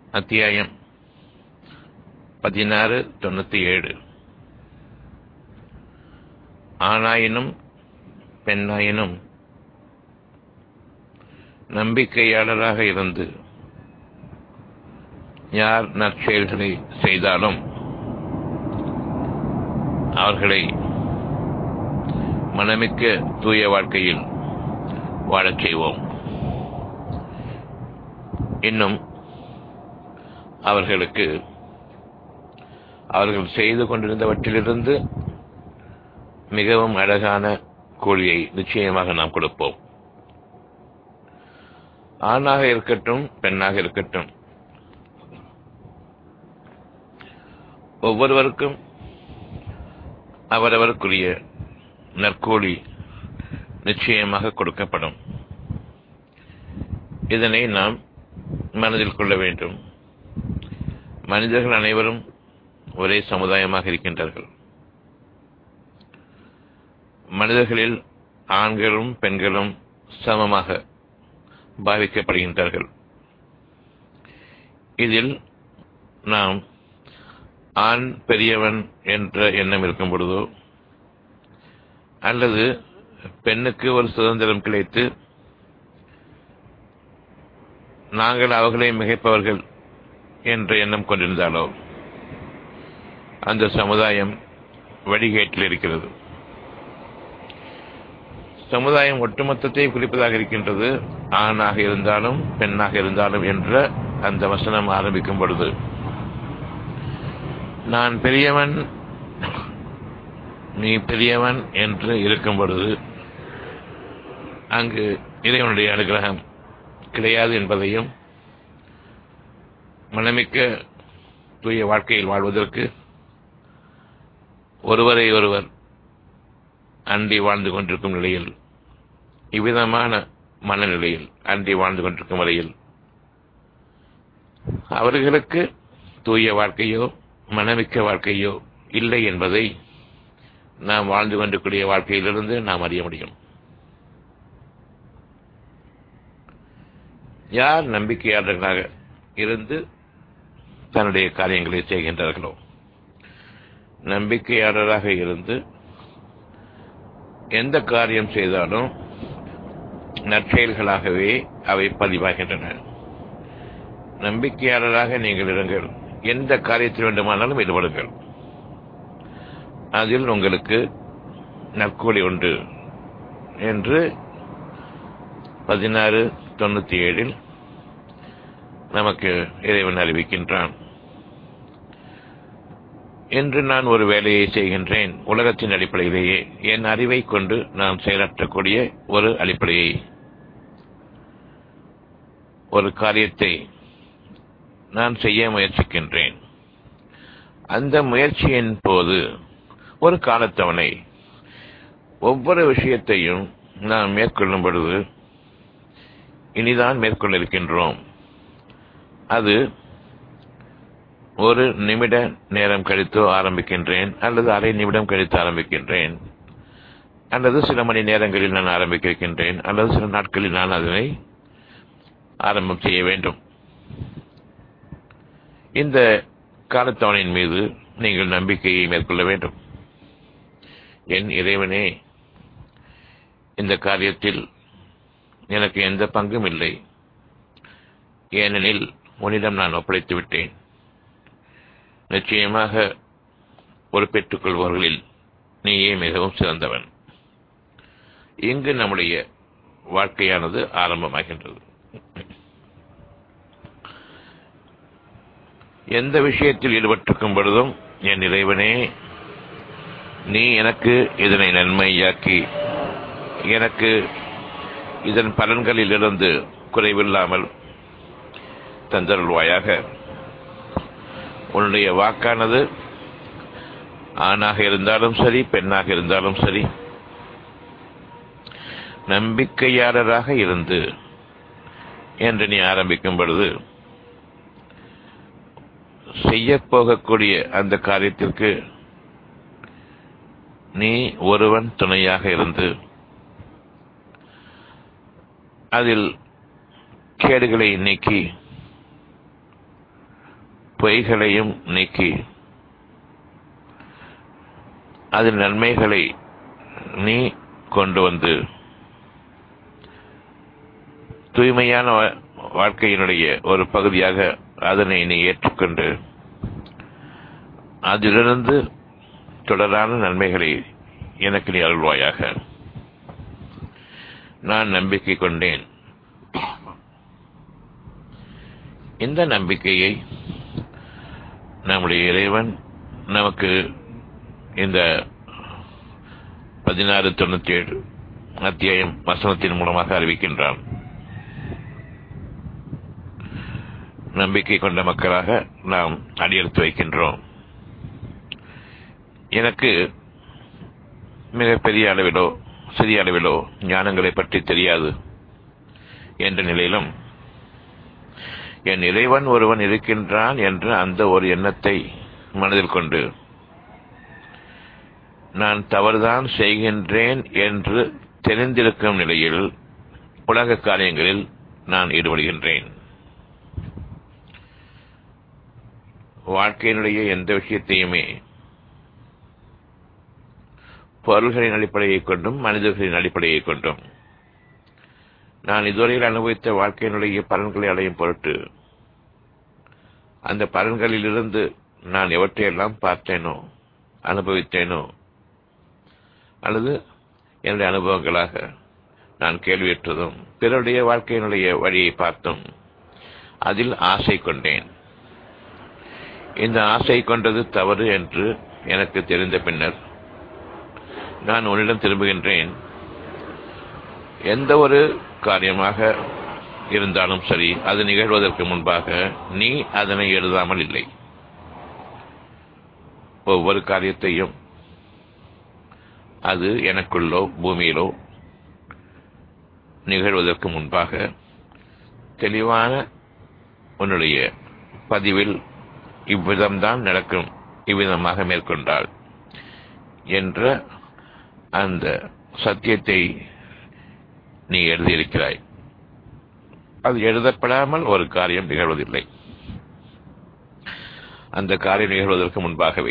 அத்தியாயம் பதினாறு தொண்ணூத்தி ஏழு ஆணாயினும் பெண்ணாயினும் நம்பிக்கையாளராக இருந்து யார் நற்செயல்களை செய்தாலும் அவர்களை மனமிக்க தூய வாழ்க்கையில் வாழச் செய்வோம் இன்னும் அவர்களுக்கு அவர்கள் செய்து கொண்டிருந்தவற்றிலிருந்து மிகவும் அழகான கூலியை நிச்சயமாக நாம் கொடுப்போம் ஆணாக இருக்கட்டும் பெண்ணாக இருக்கட்டும் ஒவ்வொருவருக்கும் அவரவருக்குரிய நற்கூலி நிச்சயமாக கொடுக்கப்படும் இதனை நாம் மனதில் கொள்ள வேண்டும் மனிதர்கள் அனைவரும் ஒரே சமுதாயமாக இருக்கின்றார்கள் மனிதர்களில் ஆண்களும் பெண்களும் சமமாக பாவிக்கப்படுகின்றார்கள் இதில் நாம் ஆண் பெரியவன் என்ற எண்ணம் இருக்கும் பொழுதோ அல்லது பெண்ணுக்கு ஒரு சுதந்திரம் கிடைத்து நாங்கள் அவர்களை மிகைப்பவர்கள் என்ற எண்ணம் கொண்டிருந்தாலோ அந்த சமுதாயம் வழிகேட்டில் இருக்கிறது சமுதாயம் ஒட்டுமொத்தத்தை குறிப்பதாக இருக்கின்றது ஆணாக இருந்தாலும் பெண்ணாக இருந்தாலும் என்ற அந்த வசனம் ஆரம்பிக்கும் பொழுது நான் பெரியவன் நீ பெரியவன் என்று இருக்கும் பொழுது அங்கு இறைவனுடைய அனுகிரகம் கிடையாது என்பதையும் மனமிக்க தூய வாழ்க்கையில் வாழ்வதற்கு ஒருவரை ஒருவர் அண்டி வாழ்ந்து கொண்டிருக்கும் நிலையில் இவ்விதமான மனநிலையில் அண்டி வாழ்ந்து கொண்டிருக்கும் வரையில் அவர்களுக்கு தூய வாழ்க்கையோ மனமிக்க வாழ்க்கையோ இல்லை என்பதை நாம் வாழ்ந்து கொண்டிருக்கூடிய வாழ்க்கையிலிருந்து நாம் அறிய முடியும் யார் நம்பிக்கையாளர்களாக இருந்து தன்னுடைய காரியங்களை செய்கின்றார்களோ நம்பிக்கையாளராக இருந்து எந்த காரியம் செய்தாலும் நற்செயல்களாகவே அவை பதிவாகின்றன நம்பிக்கையாளராக நீங்கள் இருங்கள் எந்த காரியத்தில் வேண்டுமானாலும் ஈடுபடுங்கள் அதில் உங்களுக்கு நற்கூலி உண்டு என்று பதினாறு தொண்ணூத்தி ஏழில் நமக்கு இறைவன் அறிவிக்கின்றான் என்று நான் ஒரு வேலையை செய்கின்றேன் உலகத்தின் அடிப்படையிலேயே என் அறிவை கொண்டு நான் செயலாற்றக்கூடிய ஒரு அடிப்படையை ஒரு காரியத்தை நான் செய்ய முயற்சிக்கின்றேன் அந்த முயற்சியின் போது ஒரு காலத்தவணை ஒவ்வொரு விஷயத்தையும் நாம் மேற்கொள்ளும் பொழுது இனிதான் மேற்கொள்ள இருக்கின்றோம் அது ஒரு நிமிட நேரம் கழித்து ஆரம்பிக்கின்றேன் அல்லது அரை நிமிடம் கழித்து ஆரம்பிக்கின்றேன் அல்லது சில மணி நேரங்களில் நான் ஆரம்பிக்க இருக்கின்றேன் அல்லது சில நாட்களில் நான் அதனை ஆரம்பம் செய்ய வேண்டும் இந்த காலத்தவணின் மீது நீங்கள் நம்பிக்கையை மேற்கொள்ள வேண்டும் என் இறைவனே இந்த காரியத்தில் எனக்கு எந்த பங்கும் இல்லை ஏனெனில் உன்னிடம் நான் ஒப்படைத்து விட்டேன் நிச்சயமாக பொறுப்பேற்றுக் கொள்பவர்களில் நீயே மிகவும் சிறந்தவன் இங்கு நம்முடைய வாழ்க்கையானது ஆரம்பமாகின்றது எந்த விஷயத்தில் ஈடுபட்டிருக்கும் பொழுதும் என் இறைவனே நீ எனக்கு இதனை நன்மையாக்கி எனக்கு இதன் பலன்களிலிருந்து குறைவில்லாமல் தந்தருள்வாயாக உன்னுடைய வாக்கானது ஆணாக இருந்தாலும் சரி பெண்ணாக இருந்தாலும் சரி நம்பிக்கையாளராக இருந்து என்று நீ ஆரம்பிக்கும் பொழுது செய்யப் போகக்கூடிய அந்த காரியத்திற்கு நீ ஒருவன் துணையாக இருந்து அதில் கேடுகளை நீக்கி பொய்களையும் நீக்கி அதில் நன்மைகளை நீ கொண்டு வந்து தூய்மையான வாழ்க்கையினுடைய ஒரு பகுதியாக அதனை நீ ஏற்றுக்கொண்டு அதிலிருந்து தொடரான நன்மைகளை எனக்கு நீ அருள்வாயாக நான் நம்பிக்கை கொண்டேன் இந்த நம்பிக்கையை நம்முடைய இறைவன் நமக்கு இந்த பதினாறு தொண்ணூத்தி ஏழு அத்தியாயம் வசனத்தின் மூலமாக அறிவிக்கின்றான் நம்பிக்கை கொண்ட மக்களாக நாம் அடியெடுத்து வைக்கின்றோம் எனக்கு மிகப்பெரிய அளவிலோ சிறிய அளவிலோ ஞானங்களை பற்றி தெரியாது என்ற நிலையிலும் என் இறைவன் ஒருவன் இருக்கின்றான் என்ற அந்த ஒரு எண்ணத்தை மனதில் கொண்டு நான் தவறுதான் செய்கின்றேன் என்று தெரிந்திருக்கும் நிலையில் உலக காரியங்களில் நான் ஈடுபடுகின்றேன் வாழ்க்கையினுடைய எந்த விஷயத்தையுமே பொருள்களின் அடிப்படையை கொண்டும் மனிதர்களின் அடிப்படையை கொண்டும் நான் இதுவரையில் அனுபவித்த வாழ்க்கையினுடைய பலன்களை அடையும் பொருட்டு அந்த பலன்களிலிருந்து நான் எவற்றையெல்லாம் பார்த்தேனோ அனுபவித்தேனோ அல்லது என்னுடைய அனுபவங்களாக நான் கேள்வியுற்றதும் பிறருடைய வாழ்க்கையினுடைய வழியை பார்த்தும் அதில் ஆசை கொண்டேன் இந்த ஆசை கொண்டது தவறு என்று எனக்கு தெரிந்த பின்னர் நான் உன்னிடம் திரும்புகின்றேன் எந்த ஒரு காரியமாக இருந்தாலும் சரி அது நிகழ்வதற்கு முன்பாக நீ அதனை எழுதாமல் இல்லை ஒவ்வொரு காரியத்தையும் அது எனக்குள்ளோ பூமியிலோ நிகழ்வதற்கு முன்பாக தெளிவான உன்னுடைய பதிவில் இவ்விதம்தான் நடக்கும் இவ்விதமாக மேற்கொண்டாள் என்ற அந்த சத்தியத்தை நீ எழுதியிருக்கிறாய் அது எழுதப்படாமல் ஒரு காரியம் நிகழ்வதில்லை அந்த காரியம் நிகழ்வதற்கு முன்பாகவே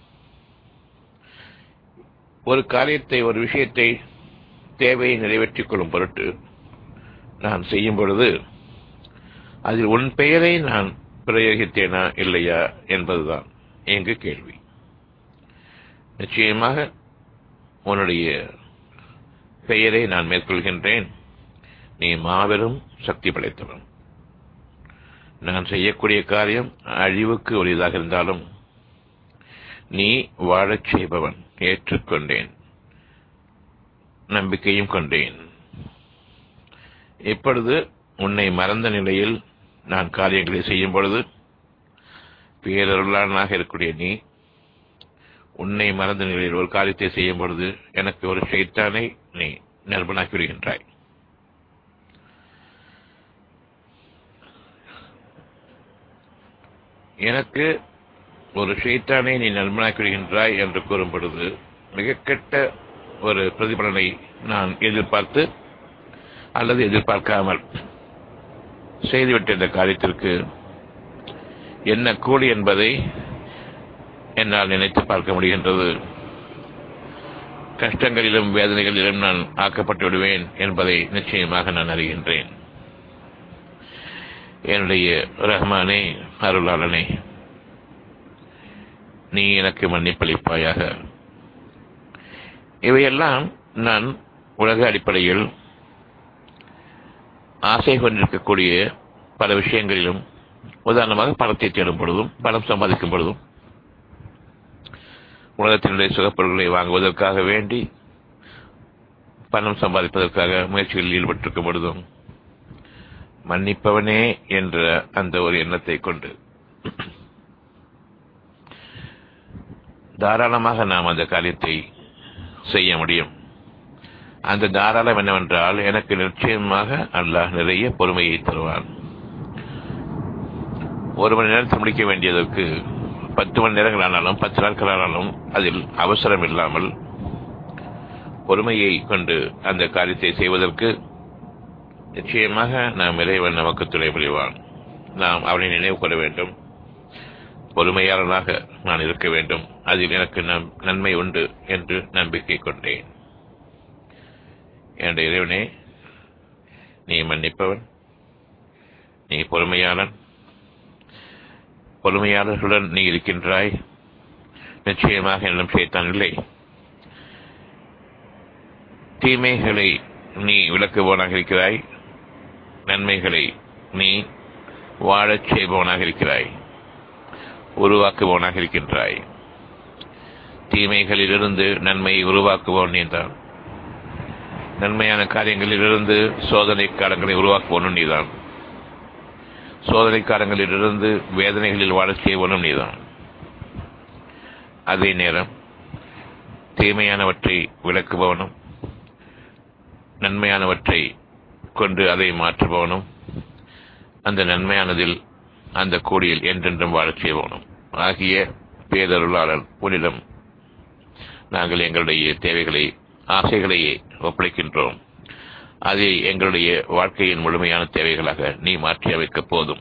ஒரு காரியத்தை ஒரு விஷயத்தை தேவையை நிறைவேற்றிக் கொள்ளும் பொருட்டு நான் செய்யும் பொழுது அதில் உன் பெயரை நான் பிரயோகித்தேனா இல்லையா என்பதுதான் எங்கு கேள்வி நிச்சயமாக உன்னுடைய பெயரை நான் மேற்கொள்கின்றேன் நீ மாபெரும் சக்தி படைத்தவன் நான் செய்யக்கூடிய காரியம் அழிவுக்கு உரியதாக இருந்தாலும் நீ வாழச் செய்பவன் ஏற்றுக்கொண்டேன் நம்பிக்கையும் கொண்டேன் இப்பொழுது உன்னை மறந்த நிலையில் நான் காரியங்களை செய்யும் பொழுது பேரருளானாக இருக்கக்கூடிய நீ உன்னை மறந்த நிலையில் ஒரு காரியத்தை செய்யும் பொழுது எனக்கு ஒரு ஷைத்தானை நீ நண்பனாக்கி விடுகின்றாய் எனக்கு ஒரு ஷைத்தானை நீ நண்பனாக்கி விடுகின்றாய் என்று கூறும் பொழுது மிக கெட்ட ஒரு பிரதிபலனை நான் எதிர்பார்த்து அல்லது எதிர்பார்க்காமல் செய்துவிட்ட இந்த காரியத்திற்கு என்ன கூலி என்பதை என்னால் நினைத்து பார்க்க முடிகின்றது கஷ்டங்களிலும் வேதனைகளிலும் நான் ஆக்கப்பட்டு விடுவேன் என்பதை நிச்சயமாக நான் அறிகின்றேன் என்னுடைய ரஹ்மானே அருளாளனே நீ எனக்கு மன்னிப்பளிப்பாயாக இவையெல்லாம் நான் உலக அடிப்படையில் ஆசை கொண்டிருக்கக்கூடிய பல விஷயங்களிலும் உதாரணமாக பணத்தை தேடும் பொழுதும் பணம் சம்பாதிக்கும் பொழுதும் உலகத்தினுடைய சுகப்பொருட்களை வாங்குவதற்காக வேண்டி பணம் சம்பாதிப்பதற்காக முயற்சிகளில் ஈடுபட்டிருக்கும் பொழுதும் மன்னிப்பவனே என்ற அந்த ஒரு எண்ணத்தை கொண்டு தாராளமாக நாம் அந்த காரியத்தை செய்ய முடியும் அந்த தாராளம் என்னவென்றால் எனக்கு நிச்சயமாக அல்லாஹ் நிறைய பொறுமையை தருவான் ஒரு மணி நேரத்தில் முடிக்க வேண்டியதற்கு பத்து மணி நேரங்கள் ஆனாலும் பத்து நாட்கள் ஆனாலும் அதில் அவசரம் இல்லாமல் பொறுமையை கொண்டு அந்த காரியத்தை செய்வதற்கு நிச்சயமாக நாம் இறைவன் நமக்கு துணை புரிவான் நாம் அவனை நினைவு கொள்ள வேண்டும் பொறுமையாளனாக நான் இருக்க வேண்டும் அதில் எனக்கு நன்மை உண்டு என்று நம்பிக்கை கொண்டேன் என்ற இறைவனே நீ மன்னிப்பவன் நீ பொறுமையாளன் பொறுமையாளர்களுடன் நீ இருக்கின்றாய் நிச்சயமாக என்னும் செய்தான் இல்லை தீமைகளை நீ விளக்குபவனாக இருக்கிறாய் நன்மைகளை நீ வாழச் செய்பவனாக இருக்கிறாய் உருவாக்குபவனாக இருக்கின்றாய் தீமைகளிலிருந்து நன்மையை உருவாக்குபவன் நீதான் நன்மையான காரியங்களிலிருந்து சோதனை காலங்களை உருவாக்குவனும் நீதான் சோதனை காலங்களிலிருந்து வேதனைகளில் வாழச் செய்வனும் நீதான் அதே நேரம் தீமையானவற்றை விளக்குபவனும் நன்மையானவற்றை கொண்டு அதை மாற்றுபவனும் அந்த நன்மையானதில் அந்த கோடியில் என்றென்றும் வாழச் செய்வோனும் ஆகிய பேதருளாளர் உன்னிடம் நாங்கள் எங்களுடைய தேவைகளை ஆசைகளையே ஒப்படைக்கின்றோம் அதை எங்களுடைய வாழ்க்கையின் முழுமையான தேவைகளாக நீ மாற்றி அமைக்க போதும்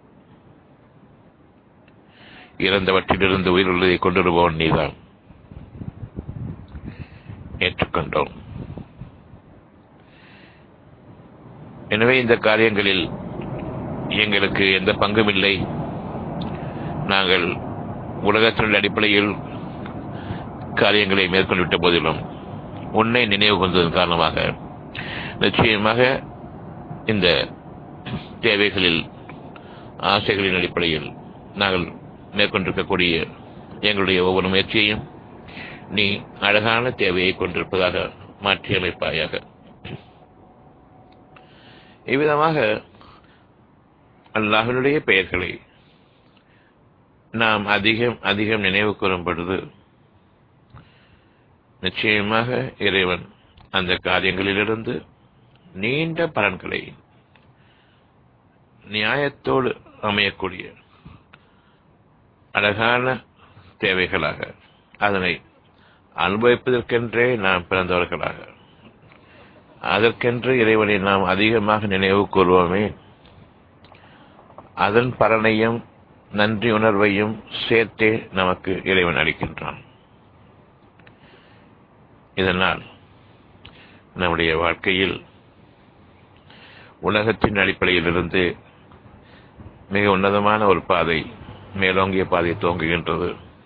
இறந்தவற்றிலிருந்து உயிருள்ளதை கொண்டிருப்பவன் நீதான் ஏற்றுக்கொண்டோம் எனவே இந்த காரியங்களில் எங்களுக்கு எந்த பங்கும் இல்லை நாங்கள் உலகத்தினுடைய அடிப்படையில் காரியங்களை மேற்கொண்டுவிட்ட போதிலும் உன்னை நினைவு கொண்டதன் காரணமாக நிச்சயமாக இந்த தேவைகளில் ஆசைகளின் அடிப்படையில் நாங்கள் மேற்கொண்டிருக்கக்கூடிய எங்களுடைய ஒவ்வொரு முயற்சியையும் நீ அழகான தேவையை கொண்டிருப்பதாக மாற்றியமைப்பாயாக இவ்விதமாக அல்லாஹனுடைய பெயர்களை நாம் அதிகம் அதிகம் நினைவு கூறும் பொழுது நிச்சயமாக இறைவன் அந்த காரியங்களிலிருந்து நீண்ட பலன்களை நியாயத்தோடு அமையக்கூடிய அழகான தேவைகளாக அதனை அனுபவிப்பதற்கென்றே நாம் பிறந்தவர்களாக அதற்கென்று இறைவனை நாம் அதிகமாக நினைவு கூறுவோமே அதன் பலனையும் நன்றி உணர்வையும் சேர்த்தே நமக்கு இறைவன் அளிக்கின்றான் இதனால் நம்முடைய வாழ்க்கையில் உலகத்தின் அடிப்படையிலிருந்து மிக உன்னதமான ஒரு பாதை மேலோங்கிய பாதை துவங்குகின்றது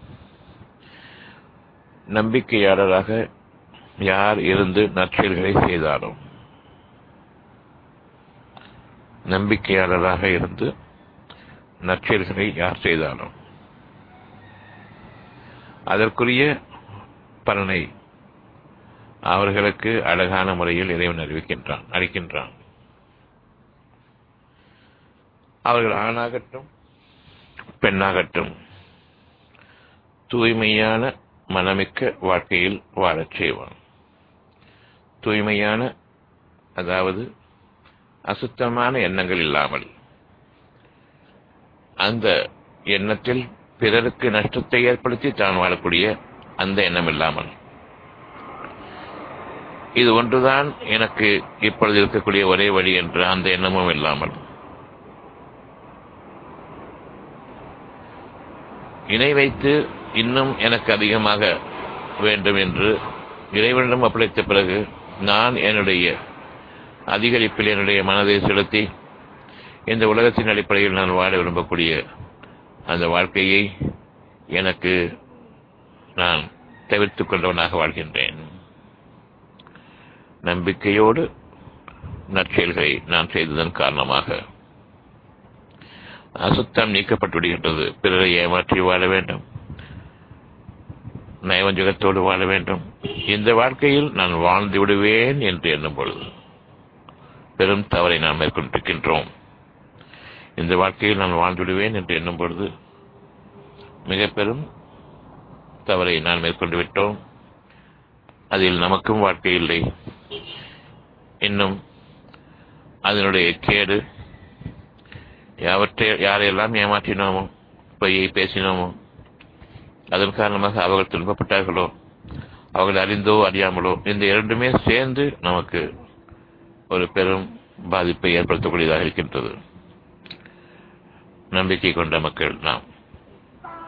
நம்பிக்கையாளராக யார் இருந்து நற்செயல்களை செய்தாலும் நம்பிக்கையாளராக இருந்து நற்செயல்களை யார் செய்தாலும் அதற்குரிய பலனை அவர்களுக்கு அழகான முறையில் இறைவன் அறிவிக்கின்றான் அளிக்கின்றான் அவர்கள் ஆணாகட்டும் பெண்ணாகட்டும் தூய்மையான மனமிக்க வாழ்க்கையில் வாழச் செய்வான் தூய்மையான அதாவது அசுத்தமான எண்ணங்கள் இல்லாமல் அந்த எண்ணத்தில் பிறருக்கு நஷ்டத்தை ஏற்படுத்தி தான் வாழக்கூடிய அந்த எண்ணம் இல்லாமல் இது ஒன்றுதான் எனக்கு இப்பொழுது இருக்கக்கூடிய ஒரே வழி என்ற அந்த எண்ணமும் இல்லாமல் இணை வைத்து இன்னும் எனக்கு அதிகமாக வேண்டும் என்று இறைவனிடம் ஒப்படைத்த பிறகு நான் என்னுடைய அதிகரிப்பில் என்னுடைய மனதை செலுத்தி இந்த உலகத்தின் அடிப்படையில் நான் வாழ விரும்பக்கூடிய அந்த வாழ்க்கையை எனக்கு நான் தவிர்த்துக் கொண்டவனாக வாழ்கின்றேன் நம்பிக்கையோடு நற்செயல்களை நான் செய்ததன் காரணமாக அசுத்தம் நீக்கப்பட்டு விடுகின்றது பிறரை ஏமாற்றி வாழ வேண்டும் நயவஞ்சகத்தோடு வாழ வேண்டும் இந்த வாழ்க்கையில் நான் வாழ்ந்து விடுவேன் என்று எண்ணும் பொழுது பெரும் தவறை நாம் மேற்கொண்டிருக்கின்றோம் இந்த வாழ்க்கையில் நான் வாழ்ந்து விடுவேன் என்று எண்ணும் பொழுது மிக பெரும் தவறை நான் மேற்கொண்டு விட்டோம் அதில் நமக்கும் வாழ்க்கை இல்லை இன்னும் அதனுடைய கேடு யாவற்றை யாரையெல்லாம் ஏமாற்றினோமோ பொய்யை பேசினோமோ அதன் காரணமாக அவர்கள் துன்பப்பட்டார்களோ அவர்கள் அறிந்தோ அறியாமலோ இந்த இரண்டுமே சேர்ந்து நமக்கு ஒரு பெரும் பாதிப்பை ஏற்படுத்தக்கூடியதாக இருக்கின்றது நம்பிக்கை கொண்ட மக்கள் நாம்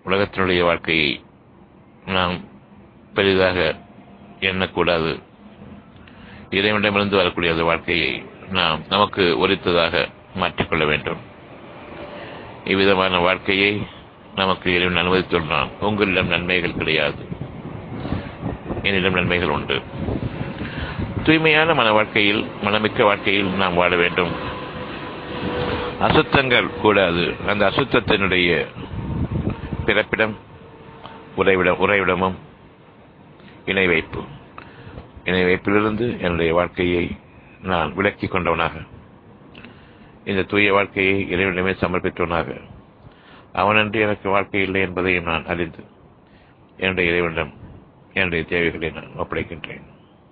உலகத்தினுடைய வாழ்க்கையை நாம் பெரிதாக எண்ணக்கூடாது இறைவனிடமிருந்து வரக்கூடிய அந்த வாழ்க்கையை நாம் நமக்கு உரித்ததாக மாற்றிக்கொள்ள வேண்டும் இவ்விதமான வாழ்க்கையை நமக்கு இறைவன் அனுமதித்துள்ளான் உங்களிடம் நன்மைகள் கிடையாது என்னிடம் நன்மைகள் உண்டு தூய்மையான மன வாழ்க்கையில் மனமிக்க வாழ்க்கையில் நாம் வாழ வேண்டும் அசுத்தங்கள் கூடாது அந்த அசுத்தத்தினுடைய பிறப்பிடம் உறைவிடம் உறைவிடமும் இணை வைப்பு இணை வைப்பிலிருந்து என்னுடைய வாழ்க்கையை நான் விலக்கிக் கொண்டவனாக இந்த தூய வாழ்க்கையை இறைவனிடமே சமர்ப்பித்தவனாக அவனன்று எனக்கு வாழ்க்கை இல்லை என்பதையும் நான் அறிந்து என்னுடைய இறைவனிடம் என்னுடைய தேவைகளை நான் ஒப்படைக்கின்றேன்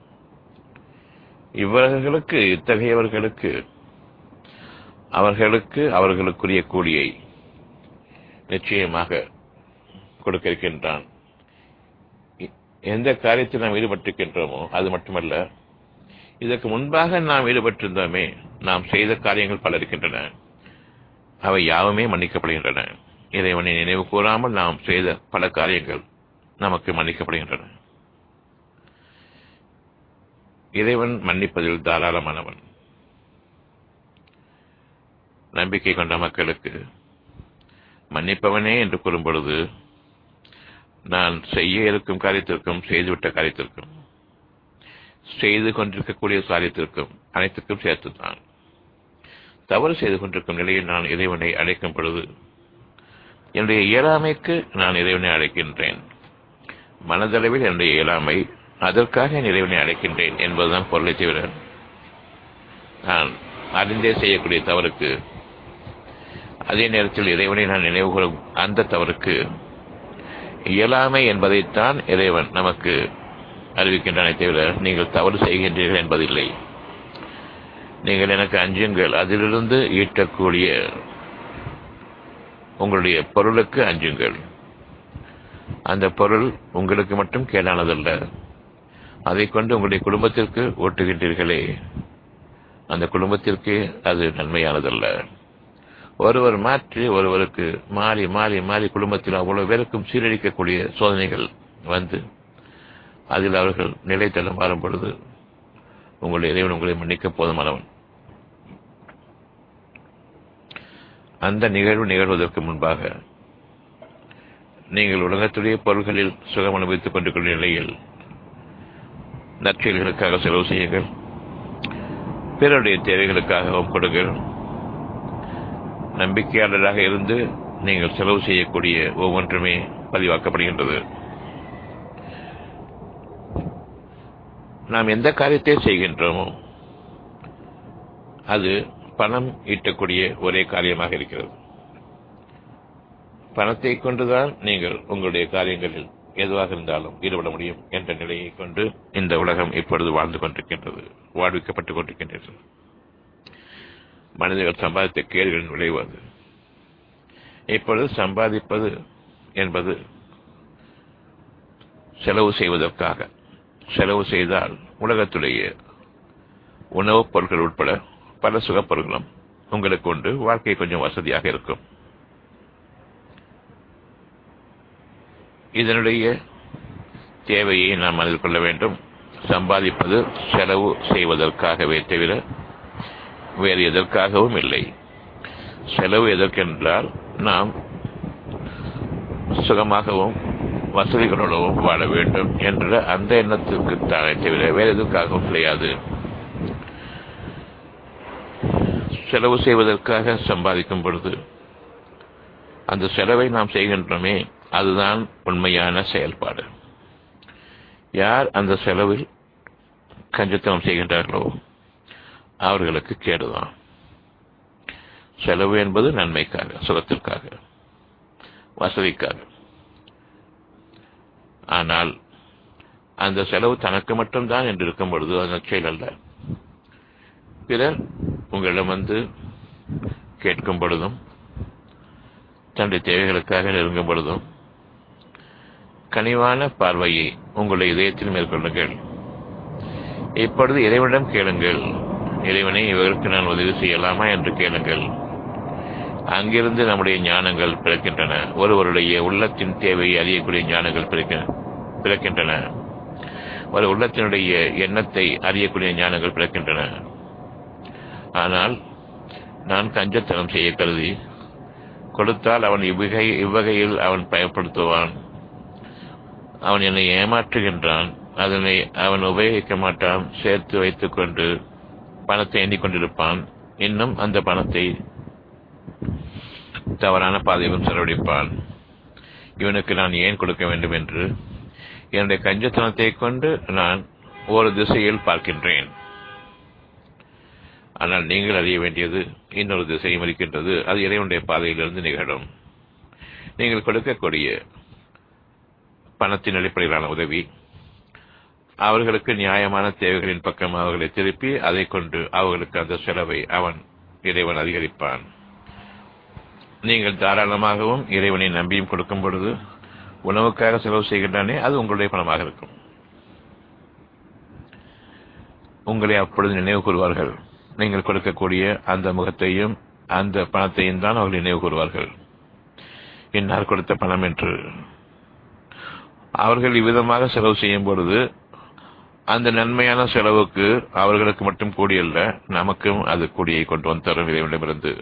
இவர்களுக்கு இத்தகையவர்களுக்கு அவர்களுக்கு அவர்களுக்குரிய கூலியை நிச்சயமாக கொடுக்க இருக்கின்றான் எந்த காரியத்தில் நாம் ஈடுபட்டிருக்கின்றோமோ அது மட்டுமல்ல இதற்கு முன்பாக நாம் ஈடுபட்டிருந்தோமே நாம் செய்த காரியங்கள் பல இருக்கின்றன அவை யாவுமே மன்னிக்கப்படுகின்றன இறைவனை நினைவு கூறாமல் நாம் செய்த பல காரியங்கள் நமக்கு மன்னிக்கப்படுகின்றன இறைவன் மன்னிப்பதில் தாராளமானவன் நம்பிக்கை கொண்ட மக்களுக்கு மன்னிப்பவனே என்று கூறும் பொழுது நான் செய்ய இருக்கும் காரியத்திற்கும் செய்துவிட்ட காரியத்திற்கும் செய்து கொண்டிருக்கக்கூடிய காரியத்திற்கும் அனைத்திற்கும் சேர்த்துத்தான் தவறு செய்து கொண்டிருக்கும் நிலையில் நான் இறைவனை அழைக்கும் பொழுது என்னுடைய இயலாமைக்கு நான் இறைவனை அழைக்கின்றேன் மனதளவில் என்னுடைய இயலாமை அதற்காக என் இறைவனை அழைக்கின்றேன் என்பதுதான் பொருளை தவிர நான் அறிந்தே செய்யக்கூடிய தவறுக்கு அதே நேரத்தில் இறைவனை நான் நினைவு கூறும் அந்த தவறுக்கு இயலாமை என்பதைத்தான் இறைவன் நமக்கு அறிவிக்கின்றனை தவிர நீங்கள் தவறு செய்கின்றீர்கள் என்பதில்லை நீங்கள் எனக்கு அஞ்சுங்கள் அதிலிருந்து ஈட்டக்கூடிய உங்களுடைய பொருளுக்கு அஞ்சுங்கள் அந்த பொருள் உங்களுக்கு மட்டும் கேடானதல்ல அதை கொண்டு உங்களுடைய குடும்பத்திற்கு ஓட்டுகின்றீர்களே அந்த குடும்பத்திற்கு அது நன்மையானதல்ல ஒருவர் மாற்றி ஒருவருக்கு மாறி மாறி மாறி குடும்பத்தில் அவ்வளவு பேருக்கும் சீரழிக்கக்கூடிய சோதனைகள் வந்து அதில் அவர்கள் நிலைத்தளம் மாறும் பொழுது உங்களுடைய இறைவன் உங்களை மன்னிக்க போதுமானவன் அந்த நிகழ்வு நிகழ்வதற்கு முன்பாக நீங்கள் உலகத்துடைய பொருள்களில் சுகம் அனுபவித்துக் கொண்டிருக்கிற நிலையில் நற்செயல்களுக்காக செலவு செய்யுங்கள் பிறருடைய தேவைகளுக்காகவும் கொடுங்கள் நம்பிக்கையாளராக இருந்து நீங்கள் செலவு செய்யக்கூடிய ஒவ்வொன்றுமே பதிவாக்கப்படுகின்றது நாம் எந்த காரியத்தை செய்கின்றோமோ அது பணம் ஈட்டக்கூடிய ஒரே காரியமாக இருக்கிறது பணத்தை கொண்டுதான் நீங்கள் உங்களுடைய காரியங்களில் எதுவாக இருந்தாலும் ஈடுபட முடியும் என்ற நிலையை கொண்டு இந்த உலகம் இப்பொழுது வாழ்ந்து கொண்டிருக்கின்றது வாழ்விக்கப்பட்டுக் கொண்டிருக்கின்றது மனிதர்கள் சம்பாதித்த கேடுகளின் விளைவு அது இப்பொழுது சம்பாதிப்பது என்பது செலவு செய்வதற்காக செலவு செய்தால் உலகத்துடைய உணவுப் பொருட்கள் உட்பட பல சுகப்பொருட்களும் உங்களுக்கு உண்டு வாழ்க்கை கொஞ்சம் வசதியாக இருக்கும் இதனுடைய தேவையை நாம் மனதில் கொள்ள வேண்டும் சம்பாதிப்பது செலவு செய்வதற்காகவே தவிர வேறு எதற்காகவும் இல்லை செலவு எதற்கென்றால் நாம் சுகமாகவும் வசதிகளோடவும் வாழ வேண்டும் என்ற அந்த எண்ணத்திற்கு தானே தவிர வேறு எதற்காகவும் கிடையாது செலவு செய்வதற்காக சம்பாதிக்கும் பொழுது அந்த செலவை நாம் செய்கின்றோமே அதுதான் உண்மையான செயல்பாடு யார் அந்த செலவில் கஞ்சத்தனம் செய்கின்றார்களோ அவர்களுக்கு கேடுதான் செலவு என்பது நன்மைக்காக சுகத்திற்காக வசதிக்காக ஆனால் அந்த செலவு தனக்கு மட்டும்தான் என்று இருக்கும் பொழுது அது நற்செயல் அல்ல பிறர் உங்களிடம் வந்து கேட்கும் பொழுதும் தன்னுடைய தேவைகளுக்காக நெருங்கும் பொழுதும் கனிவான பார்வையை உங்களுடைய இதயத்தில் மேற்கொள்ளுங்கள் இப்பொழுது இறைவனிடம் கேளுங்கள் இறைவனை இவருக்கு நான் உதவி செய்யலாமா என்று கேளுங்கள் அங்கிருந்து நம்முடைய ஞானங்கள் பிறக்கின்றன ஒருவருடைய உள்ளத்தின் தேவையை அறியக்கூடிய ஞானங்கள் பிறக்கின்றன ஒரு உள்ளத்தினுடைய எண்ணத்தை அறியக்கூடிய ஞானங்கள் பிறக்கின்றன ஆனால் நான் கஞ்சத்தனம் செய்ய கருதி கொடுத்தால் அவன் இவ்வகை இவ்வகையில் அவன் பயன்படுத்துவான் அவன் என்னை ஏமாற்றுகின்றான் அதனை அவன் உபயோகிக்க மாட்டான் சேர்த்து வைத்துக் கொண்டு பணத்தை எண்ணிக்கொண்டிருப்பான் இன்னும் அந்த பணத்தை தவறான பாதையிலும் செலவழிப்பான் இவனுக்கு நான் ஏன் கொடுக்க வேண்டும் என்று என்னுடைய கஞ்சத்தனத்தை கொண்டு நான் ஒரு திசையில் பார்க்கின்றேன் ஆனால் நீங்கள் அறிய வேண்டியது இன்னொரு திசையும் இருக்கின்றது அது இறைவனுடைய பாதையிலிருந்து நிகழும் நீங்கள் கொடுக்கக்கூடிய பணத்தின் அடிப்படையிலான உதவி அவர்களுக்கு நியாயமான தேவைகளின் பக்கம் அவர்களை திருப்பி அதை கொண்டு அவர்களுக்கு அந்த செலவை அவன் இறைவன் அதிகரிப்பான் நீங்கள் தாராளமாகவும் இறைவனை நம்பியும் கொடுக்கும் பொழுது உணவுக்காக செலவு செய்கின்றானே அது உங்களுடைய பணமாக இருக்கும் உங்களை அப்பொழுது நினைவு கூறுவார்கள் நீங்கள் கொடுக்கக்கூடிய அந்த முகத்தையும் அந்த பணத்தையும் தான் அவர்கள் நினைவு கூறுவார்கள் இன்னார் கொடுத்த பணம் என்று அவர்கள் இவ்விதமாக செலவு செய்யும் பொழுது அந்த நன்மையான செலவுக்கு அவர்களுக்கு மட்டும் கூடியல்ல நமக்கும் அது கூடியை கொண்டு வந்து தரும் இறைவனிடமிருந்து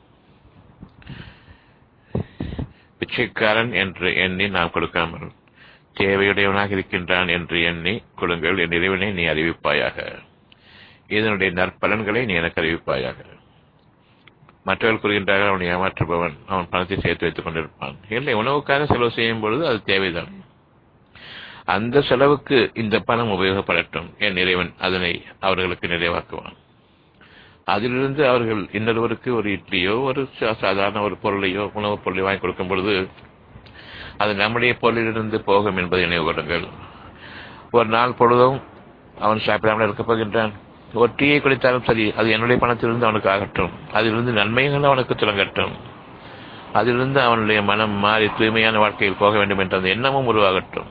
பிச்சைக்காரன் என்று எண்ணி நாம் கொடுக்காமல் தேவையுடையவனாக இருக்கின்றான் என்று எண்ணி கொடுங்கள் என் இறைவனை நீ அறிவிப்பாயாக இதனுடைய நற்பலன்களை நீ எனக்கு அறிவிப்பாயாக மற்றவர்கள் கூறுகின்றார்கள் அவன் ஏமாற்றுபவன் அவன் பணத்தை சேர்த்து வைத்துக் கொண்டிருப்பான் இல்லை உணவுக்காக செலவு செய்யும் பொழுது அது தேவைதான் அந்த செலவுக்கு இந்த பணம் உபயோகப்படட்டும் என் இறைவன் அதனை அவர்களுக்கு நிறைவாக்குவான் அதிலிருந்து அவர்கள் இன்னொருவருக்கு ஒரு இட்லியோ ஒரு சாதாரண ஒரு பொருளையோ உணவுப் பொருளை வாங்கி கொடுக்கும் பொழுது அது நம்முடைய பொருளிலிருந்து போகும் என்பதை நினைவு கொள்ளுங்கள் ஒரு நாள் பொழுதும் அவன் சாப்பிடாமல் இருக்கப் போகின்றான் ஒரு டீயை குடித்தாலும் சரி அது என்னுடைய பணத்திலிருந்து அவனுக்கு ஆகட்டும் அதிலிருந்து நன்மைகள் அவனுக்கு துலங்கட்டும் அதிலிருந்து அவனுடைய மனம் மாறி தூய்மையான வாழ்க்கையில் போக வேண்டும் என்ற அந்த எண்ணமும் உருவாகட்டும்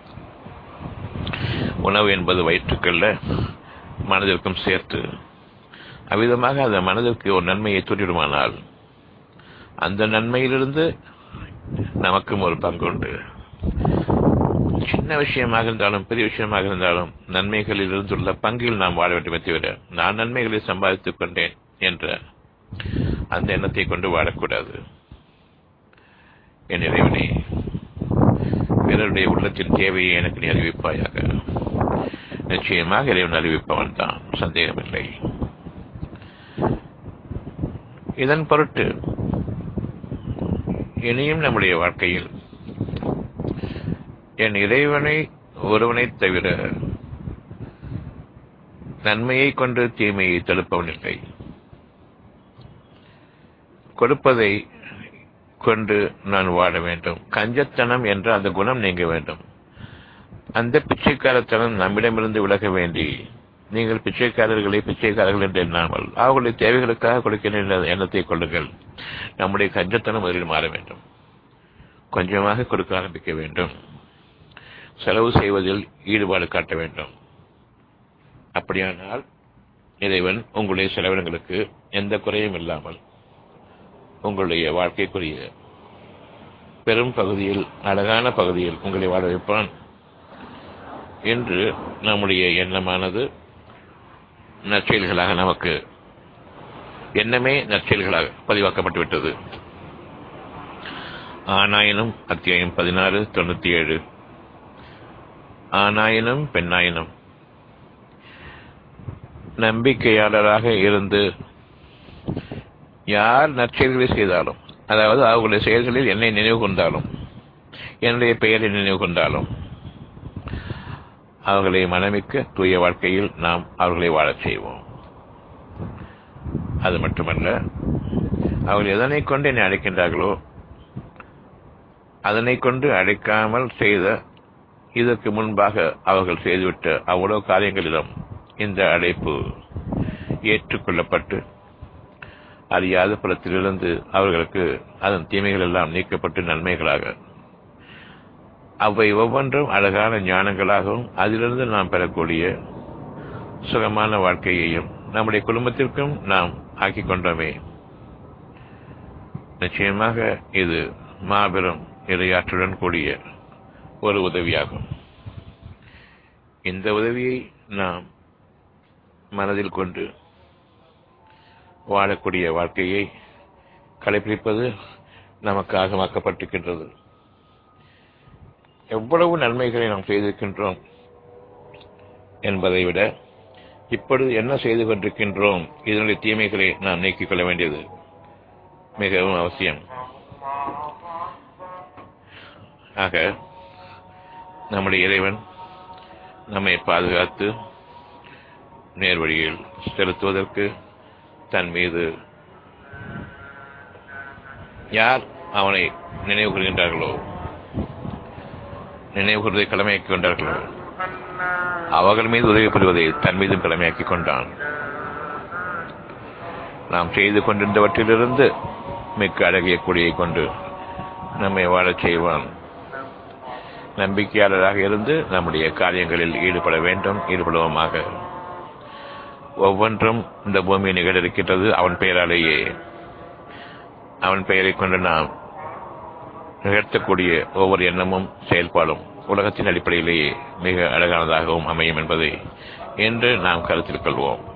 உணவு என்பது வயிற்றுக்கல்ல மனதிற்கும் சேர்த்து அவ்விதமாக அந்த மனதிற்கு ஒரு நன்மையை தூண்டிடுமானால் அந்த நன்மையிலிருந்து நமக்கும் ஒரு பங்கு உண்டு சின்ன விஷயமாக இருந்தாலும் பெரிய விஷயமாக இருந்தாலும் நன்மைகளில் இருந்துள்ள பங்கில் நாம் வாழ வேண்டுமே தவிர நான் நன்மைகளை சம்பாதித்துக் கொண்டேன் என்ற அந்த எண்ணத்தை கொண்டு வாழக்கூடாது என் இறைவனே பிறருடைய உள்ளத்தின் தேவையை எனக்கு நீ அறிவிப்பாயாக நிச்சயமாக இறைவன் அறிவிப்பவன் தான் சந்தேகமில்லை இதன் பொருட்டு இனியும் நம்முடைய வாழ்க்கையில் என் இறைவனை ஒருவனை தவிர நன்மையை கொண்டு தீமையை தடுப்பவன் இல்லை கொடுப்பதை கொண்டு நான் வாழ வேண்டும் கஞ்சத்தனம் என்ற அந்த குணம் நீங்க வேண்டும் அந்த பிச்சைக்காரத்தனம் நம்மிடமிருந்து விலக வேண்டி நீங்கள் பிச்சைக்காரர்களை பிச்சைக்காரர்கள் என்று எண்ணாமல் அவர்களுடைய தேவைகளுக்காக கொடுக்கின்ற எண்ணத்தை கொள்ளுங்கள் நம்முடைய கஞ்சத்தனம் முதலில் மாற வேண்டும் கொஞ்சமாக கொடுக்க ஆரம்பிக்க வேண்டும் செலவு செய்வதில் ஈடுபாடு காட்ட வேண்டும் அப்படியானால் இறைவன் உங்களுடைய செலவினங்களுக்கு எந்த குறையும் இல்லாமல் உங்களுடைய வாழ்க்கைக்குரிய பெரும் பகுதியில் அழகான பகுதியில் உங்களை வாழ வைப்பான் என்று நம்முடைய எண்ணமானது நற்செயல்களாக நமக்கு எண்ணமே நற்செயல்களாக பதிவாக்கப்பட்டுவிட்டது ஆனாயினும் அத்தியாயம் பதினாறு தொண்ணூத்தி ஏழு ஆனாயினும் பெண்ணாயினும் நம்பிக்கையாளராக இருந்து யார் நற்செயல்களை செய்தாலும் அதாவது அவர்களுடைய செயல்களில் என்னை நினைவு கொண்டாலும் என்னுடைய பெயரை நினைவு கொண்டாலும் அவர்களை மனமிக்க தூய வாழ்க்கையில் நாம் அவர்களை வாழச் செய்வோம் அது மட்டுமல்ல அவர்கள் எதனை கொண்டு என்னை அழைக்கின்றார்களோ அதனை கொண்டு அழைக்காமல் செய்த இதற்கு முன்பாக அவர்கள் செய்துவிட்ட அவ்வளவு காரியங்களிலும் இந்த அழைப்பு ஏற்றுக்கொள்ளப்பட்டு அறியாத புலத்திலிருந்து அவர்களுக்கு அதன் தீமைகள் எல்லாம் நீக்கப்பட்டு நன்மைகளாக அவை ஒவ்வொன்றும் அழகான ஞானங்களாகவும் அதிலிருந்து நாம் பெறக்கூடிய சுகமான வாழ்க்கையையும் நம்முடைய குடும்பத்திற்கும் நாம் ஆக்கிக் கொண்டோமே நிச்சயமாக இது மாபெரும் இரையாற்றுடன் கூடிய ஒரு உதவியாகும் இந்த உதவியை நாம் மனதில் கொண்டு வாழக்கூடிய வாழ்க்கையை கடைபிடிப்பது நமக்கு ஆகமாக்கப்பட்டிருக்கின்றது எவ்வளவு நன்மைகளை நாம் செய்திருக்கின்றோம் என்பதை விட இப்பொழுது என்ன செய்து கொண்டிருக்கின்றோம் இதனுடைய தீமைகளை நாம் நீக்கிக் கொள்ள வேண்டியது மிகவும் அவசியம் ஆக நம்முடைய இறைவன் நம்மை பாதுகாத்து நேர்வழியில் செலுத்துவதற்கு தன் மீது யார் அவனை நினைவு கூறுகின்றார்களோ நினைவு கூறுவதை கடமையாக்கிக் கொண்டார்களோ அவர்கள் மீது உதவி புரிவதை தன் மீதும் கடமையாக்கிக் கொண்டான் நாம் செய்து கொண்டிருந்தவற்றிலிருந்து மிக்க அழகிய கொடியை கொண்டு நம்மை வாழச் செய்வான் நம்பிக்கையாளராக இருந்து நம்முடைய காரியங்களில் ஈடுபட வேண்டும் ஈடுபடுவோமாக ஒவ்வொன்றும் இந்த பூமி நிகழ்ந்திருக்கின்றது அவன் பெயராலேயே அவன் பெயரை கொண்டு நாம் நிகழ்த்தக்கூடிய ஒவ்வொரு எண்ணமும் செயல்பாடும் உலகத்தின் அடிப்படையிலேயே மிக அழகானதாகவும் அமையும் என்பதை என்று நாம் கருத்தில் கொள்வோம்